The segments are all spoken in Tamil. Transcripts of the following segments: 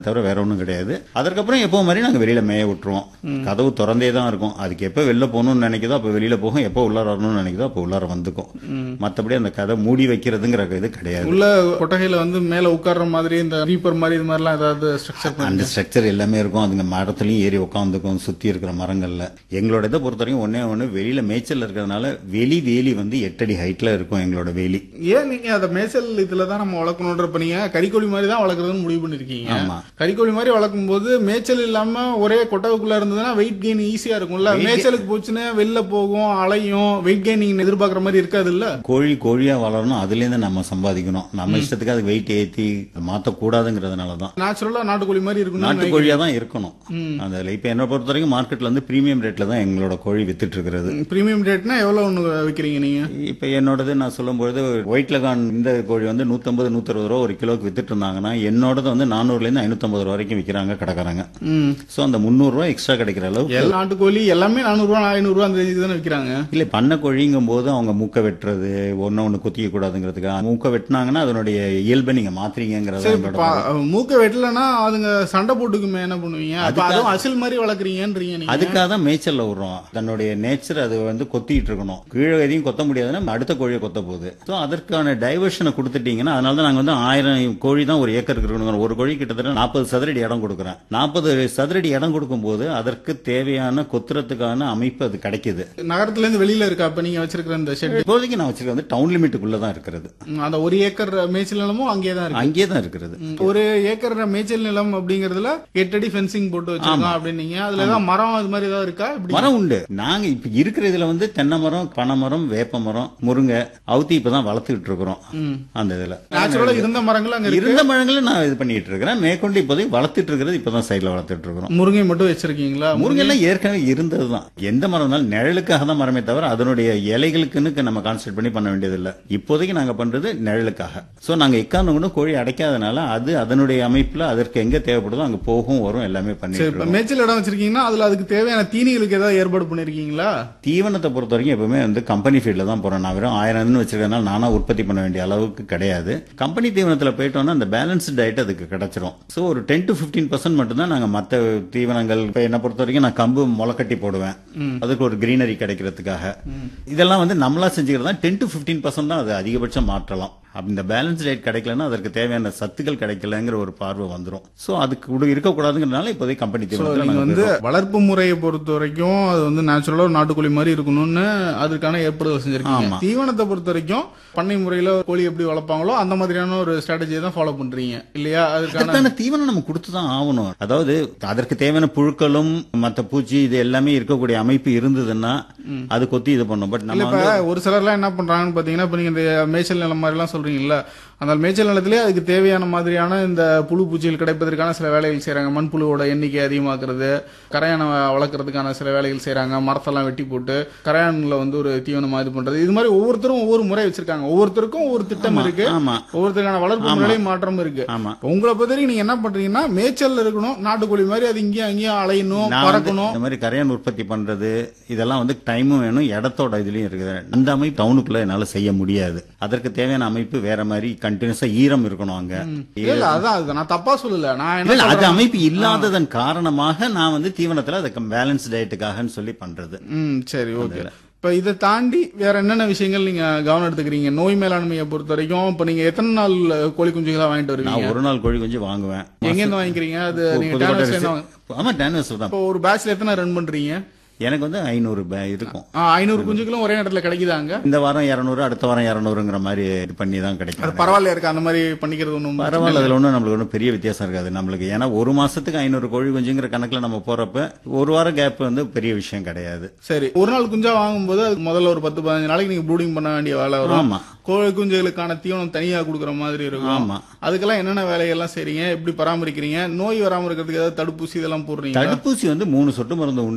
தவிர வேற ஒன்றும் கிடையாது அதற்கப்புறம் எப்போ மாதிரி நாங்கள் வெளியில மேய விட்டுருவோம் கதவு திறந்தே தான் இருக்கும் அதுக்கு எப்போ வெளில போகணும்னு நினைக்குதோ அப்போ வெளியில போகும் எப்போ உள்ளார வரணும்னு நினைக்குதோ அப்போ உள்ளார வந்துக்கும் மற்றபடி அந்த கதை மூடி வைக்கிறதுங்கிற இது கிடையாது உள்ள கொட்டகையில வந்து மேல உட்கார்ற மாதிரி இந்த ரீப்பர் மாதிரி இது மாதிரிலாம் ஏதாவது ஸ்ட்ரக்சர் அந்த ஸ்ட்ரக்சர் எல்லாமே இருக்கும் அதுங்க மரத்துலயும் ஏறி உட்காந்துக்கும் சுத்தி இருக்கிற மரங்கள்ல எங்களோட இதை பொறுத்த வரைக்கும் ஒன்னே ஒன்று வெளியில மேய்ச்சல் இருக்கிறதுனால வெளி வேலி வந்து எட்டடி ஹைட்ல இருக்கும் எங்களோட வேலி ஏன் நீங்க அத மேய்ச்சல் இதுல தான் நம்ம வளர்க்கணுன்றப்ப நீங்க கறிக்கோழி மாதிரி தான் வளர்க்குறதுன்னு முடிவு பண்ணிருக்கீங்க ஆமா. கறிக்கோழி மாதிரி வளர்க்கும் போது மேய்ச்சல் இல்லாம ஒரே கொட்டகைக்குள்ள இருந்ததுன்னா வெயிட் கெயின் ஈஸியா இருக்கும்ல மேய்ச்சலுக்கு போச்சுன்னா வெளில போகும் அலையும் வெயிட் கெயின் நீங்க எதிர்பார்க்குற மாதிரி இருக்காது இல்ல கோழி கோழியா வளரணும் அதுல இருந்து நம்ம சம்பாதிக்கணும் நம்ம இஷ்டத்துக்கு அதுக்கு வெயிட் ஏத்தி மாத்தக்கூடாதுங்கிறதுனால தான் நேச்சுரலா நாட்டுக்கோழி மாதிரி இருக்கணும் நாட்டு கோழியா தான் இருக்கணும் அதுல இப்ப என்ன பொறுத்த வரைக்கும் மார்க்கெட்ல வந்து பிரீமியம் ரேட்ல தான் எங்களோட கோழி வித்துட்டு இருக்கிறது பிரீமியம் ரேட்னா எவ்வளவு ஒண்ணு விக்கிறீங்க நீங்க இப்ப என்னோடது நான் சொல்லும்பொழுது ஒயிட் லகான் இந்த கோழி வந்து 150 160 ரூபா ஒரு கிலோக்கு வித்துட்டு இருந்தாங்கன்னா என்னோடது வந்து 400 இருந்து 550 ரூபா வரைக்கும் விக்கிறாங்க கடைக்காரங்க ம் சோ அந்த 300 ரூபா எக்ஸ்ட்ரா கிடைக்கிற அளவுக்கு எல்லா நாட்டுக்கோழி எல்லாமே நானூறு ரூபா ஐநூறு ரூபா அந்த இதுதானே விக்கிறாங்க இல்ல பண்ண கோழிங்கும் போது அவங்க மூக்க வெட்டுறது ஒண்ணு ஒண்ணு குத்திக்க கூடாதுங்கிறதுக்காக மூக்க வெட்டினாங்கன்னா அதனுடைய இயல்பை நீங்க மாத்துறீங்கிறத சரி எங்களோட பா- மூக்க வெட்டலன்னா அதுங்க சண்டை போட்டுக்குமே என்ன பண்ணுவீங்க அப்ப அதுவும் அசில் மாதிரி வளர்க்குறீங்கன்றீங்க நீங்க அதுக்காக தான் மேய்ச்சல்ல விடுறோம் தன்னுடைய நேச்சர் அது வந்து கொத்திட்டு இருக்கணும் கீழே எதையும் கொத்த முடியாதுன்னா அடுத்த கோழியை கொத்த போகுது ஸோ அதற்கான டைவர்ஷனை கொடுத்துட்டீங்கன்னா அதனால தான் நாங்கள் வந்து ஆயிரம் கோழி தான் ஒரு ஏக்கருக்கு இருக்கணும் ஒரு கோழி கிட்டத்தட்ட நாற்பது சதுரடி இடம் கொடுக்குறேன் நாற்பது சதுரடி இடம் கொடுக்கும்போது அதற்கு தேவையான கொத்துறதுக்கான அமைப்பு அது கிடைக்குது நகரத்துல இருந்து வெளியில இருக்கா அப்ப நீங்க வச்சிருக்கிற இந்த ஷெட் இப்போதைக்கு நான் வச்சிருக்கேன் வந்து டவுன் லிமிட்டுக்குள்ள தான் இருக்கிறது அந்த ஒரு ஏக்கர் மேய்ச்சல் நிலமும் அங்கேயே தான் இருக்கு அங்கேயே தான் இருக்கிறது ம், ஒரு ஏக்கர் மேய்ச்சல் நிலம் அப்படிங்கறதுல எட்டு அடி ஃபென்சிங் போட்டு வச்சிருக்கோம் அப்படின்னீங்க அதுல ஏதாவது மரம் அது மாதிரி ஏதாவது இருக்கா இப்படி மரம் உண்டு நாங்க இப்ப இருக்கிற இதுல வந்து தென்னை மரம் பனை மரம் வேப்ப மரம் முருங்கை அவுத்தி இப்பதான் வளர்த்துக்கிட்டு இருக்கிறோம் அந்த இதுல நேச்சுரலா இருந்த மரங்கள் அங்க இருக்கு இருந்த மரங்களும் நான் இது பண்ணிட்டு இருக்கிறேன் மேற்கொண்டு இப்போதைக்கு வளர்த்துட்டு இருக்கிறது இப்பதான் சைடுல வளர்த்துட்டு இருக்கிறோம் முருங்கை மட்டும் வச்சிருக்கீங்களா முருங்கை எல்லாம் ஏற்கனவே இருந்ததுதான் எந்த மரம் இருந்தாலும் நிழலுக்காக தான் மரமே தவிர அதனுடைய இலைகளுக்குன்னு நம்ம கான்சென்ட்ரேட் பண்ணி பண்ண வேண்டியது இல்ல இப்போதைக்கு நாங்க பண்றது நிழலுக்காக சோ நாங்க எக்காரணம் கொண்டு கோழி அடைக்காதனால அது அதனுடைய அமைப்புல அதற்கு எங்க தேவைப்படுதோ அங்க போகும் வரும் எல்லாமே சரி பண்ணிட்டு இப்ப இருக்கோம் மேய்ச்சல் இடம் வச்சிருக்கீங்கன்னா அதுல அதுக்கு தேவையான தீனிகளுக்கு ஏதாவது ஏற்பாடு பண்ணிருக்கீங்களா தீவனத்தை பொறுத்த வரைக்கும் எப்பவுமே வந்து கம்பெனி ஃபீல்ட்ல தான் போறேன் நான் வெறும் ஆயிரம் வச்சிருக்கனால நானா உற்பத்தி பண்ண வேண்டிய அளவுக்கு கிடையாது கம்பெனி தீவனத்துல போயிட்டோம்னா அந்த பேலன்ஸ்டு டயட் அதுக்கு கிடைச்சிரும் ஸோ ஒரு டென் டு ஃபிஃப்டீன் பர்சன்ட் மட்டும் தான் நாங்க மற்ற தீவனங்கள் இப்போ என்ன பொறுத்த வரைக்கும் நான் கம்பு முளைக்கட்டி போடுவேன் அதுக்கு ஒரு கிரீனரி கிடைக்கிறதுக்காக இதெல்லாம் வந்து நம்மளா செஞ்சுக்கிறதா டென் டு ஃபிஃப்டீன் பர்சன்ட் தான் அது அதிகபட்சம் மாற்றலாம் அப்படி இந்த பேலன்ஸ் டயட் கிடைக்கலன்னா அதற்கு தேவையான சத்துக்கள் கிடைக்கலங்கிற ஒரு பார்வை வந்துரும் ஸோ அதுக்கு கூட இருக்கக்கூடாதுங்கிறதுனால இப்போதைக்கு கம்பெனி தீவனத்தில் நீங்க நாங்க வந்து வளர்ப்பு முறையை பொறுத்த வரைக்கும் அது வந்து நேச்சுரலா ஒரு நாட்டுக்கோழி மாதிரி இருக்கணும்னு அதுக்கான ஏற்பாடுகள் செஞ்சிருக்கீங்க ஆமா. தீவனத்தை பொறுத்த வரைக்கும் பண்ணை முறையில கோழி எப்படி வளர்ப்பாங்களோ அந்த மாதிரியான ஒரு ஸ்ட்ராட்டஜியை தான் ஃபாலோ பண்றீங்க இல்லையா அதுக்கான அதற்கான தீவனம் நம்ம கொடுத்து தான் ஆகணும் அதாவது அதற்கு தேவையான புழுக்களும் மத்த பூச்சி இது எல்லாமே இருக்கக்கூடிய அமைப்பு இருந்ததுன்னா அது கொத்தி இது பண்ணும் பட் இல்ல நம்ம இப்ப வந்து ஒரு சிலர்லாம் என்ன பண்றாங்கன்னு பாத்தீங்கன்னா இப்ப நீங்க இந்த மேய்ச்சல் நிலம் மாதிரி எல்லாம் சொல்றீங்கல்ல அந்த மேய்ச்சல் நிலத்திலே அதுக்கு தேவையான மாதிரியான இந்த புழு பூச்சிகள் கிடைப்பதற்கான சில வேலைகள் செய்றாங்க மண்புழுவோட எண்ணிக்கை அதிகமாக்குறது கரையானை வளர்க்கறதுக்கான சில வேலைகள் செய்றாங்க மரத்தெல்லாம் வெட்டி போட்டு கரையான்ல வந்து ஒரு தீவனமா இது பண்றது இது மாதிரி ஒவ்வொருத்தரும் ஒவ்வொரு முறை வச்சிருக்காங்க ஒவ்வொருத்தருக்கும் ஒவ்வொரு திட்டம் இருக்கு ஆமா ஒவ்வொருத்தருக்கான வளர்ப்பு முறையிலையும் மாற்றம் இருக்கு ஆமா உங்களை பொறுத்த வரைக்கும் நீங்க என்ன பண்றீங்கன்னா மேய்ச்சல்ல இருக்கணும் நாட்டுக்கோழி மாதிரி அது இங்கேயும் அங்கேயும் அலையணும் நான் வந்து பறக்கணும் இந்த மாதிரி கரையான் உற்பத்தி பண்றது இதெல்லாம் வந்து டைமும் வேணும் இடத்தோட இதுலயும் இருக்குது அந்த அமைப்பு டவுனுக்குள்ள என்னால செய்ய முடியாது அதற்கு தேவையான அமைப்பு வேற மாதிரி கண்டினியூஸா ஈரம் இருக்கணும் அங்க இல்ல அதான் அது நான் தப்பா சொல்லல நான் என்ன இல்ல அது சொல்றேன் அமைப்பு இல்லாததன் காரணமாக நான் வந்து தீவனத்துல அதுக்கு பேலன்ஸ் டயட்டுக்காகன்னு சொல்லி பண்றது ம் சரி ஓகே இப்ப இதை தாண்டி வேற என்னென்ன விஷயங்கள் நீங்க கவனம் எடுத்துக்கிறீங்க நோய் மேலாண்மையை பொறுத்த வரைக்கும் இப்ப நீங்க எத்தனை நாள் கோழி குஞ்சுகளா வாங்கிட்டு வருவீங்க நான் ஒரு நாள் கோழி கொஞ்சம் வாங்குவேன் எங்க இருந்து வாங்கிக்கிறீங்க அது நீங்க புதுக்கோட்டை டேனர்ஸ்ல இருந்து ரிசர்வ்- வாங்க- ஆமா டேனர்ஸ்ல தான் இப்போ ஒரு பேட்ச்ல எத்தனை ரன் பண்றீங்க எனக்கு வந்து ஐநூறு இருக்கும் ஆ, ஐநூறு குஞ்சுகளும் ஒரே இடத்துல கிடைக்குதாங்க இந்த வாரம் இரநூறு அடுத்த வாரம் இரநூறுங்கிற மாதிரி இது பண்ணி தான் அது கிடைக்கும் பரவாயில்ல இருக்கு அந்த மாதிரி பண்ணிக்கிறது ஒண்ணும் பரவாயில்ல அதுல ஒன்றும் நம்மளுக்கு ஒன்றும் பெரிய வித்தியாசம் இருக்காது நம்மளுக்கு ஏன்னா ஒரு மாசத்துக்கு ஐநூறு கோழி குஞ்சுங்கிற கணக்குல நம்ம போறப்ப ஒரு வாரம் கேப் வந்து பெரிய விஷயம் கிடையாது சரி ஒரு நாள் குஞ்சா வாங்கும்போது அதுக்கு முதல்ல ஒரு பத்து பதினஞ்சு நாளைக்கு நீங்க ப்ரூடிங் பண்ண வேண்டிய வேலை வரும் ஆமா கோழி குஞ்சுகளுக்கான தீவனம் தனியா கொடுக்குற மாதிரி இருக்கும் ஆமா அதுக்கெல்லாம் என்னென்ன வேலைகள்லாம் செய்றீங்க எப்படி பராமரிக்கிறீங்க நோய் வராம இருக்கிறதுக்கு ஏதாவது தடுப்பூசி இதெல்லாம் போடுறீங்க தடுப்பூசி வந்து மூணு சொட்டு மருந்து உண்டு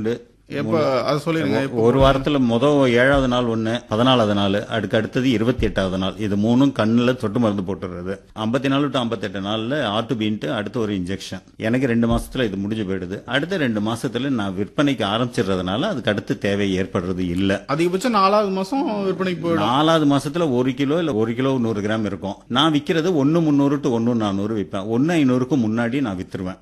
எப்ப அது சொல்லிருங்க எப்ப ஒரு வாரத்துல முத ஏழாவது நாள் ஒண்ணு பதினாலாவது நாள் அதுக்கு அடுத்தது இருபத்தி எட்டாவது நாள் இது மூணும் கண்ணுல சொட்டு மருந்து போட்டுறது ஐம்பத்தி நாலு டு ஐம்பத்தெட்டு நாள்ல ஆர்டுபின்ட்டு அடுத்து ஒரு இன்ஜெக்ஷன் எனக்கு ரெண்டு மாசத்துல இது முடிஞ்சு போயிடுது அடுத்த ரெண்டு மாசத்துல நான் விற்பனைக்கு ஆரம்பிச்சிடுறதுனால அதுக்கு அடுத்து தேவை ஏற்படுறது இல்ல அதிகபட்சம் நாலாவது மாசம் விற்பனைக்கு போயிடும் நாலாவது மாசத்துல ஒரு கிலோ இல்ல ஒரு கிலோ நூறு கிராம் இருக்கும் நான் விக்கிறது ஒன்னு முந்நூறு டு ஒன்னு நானூறு விற்பேன் ஒன்னு ஐநூறுக்கு முன்னாடி நான் வித்துருவேன்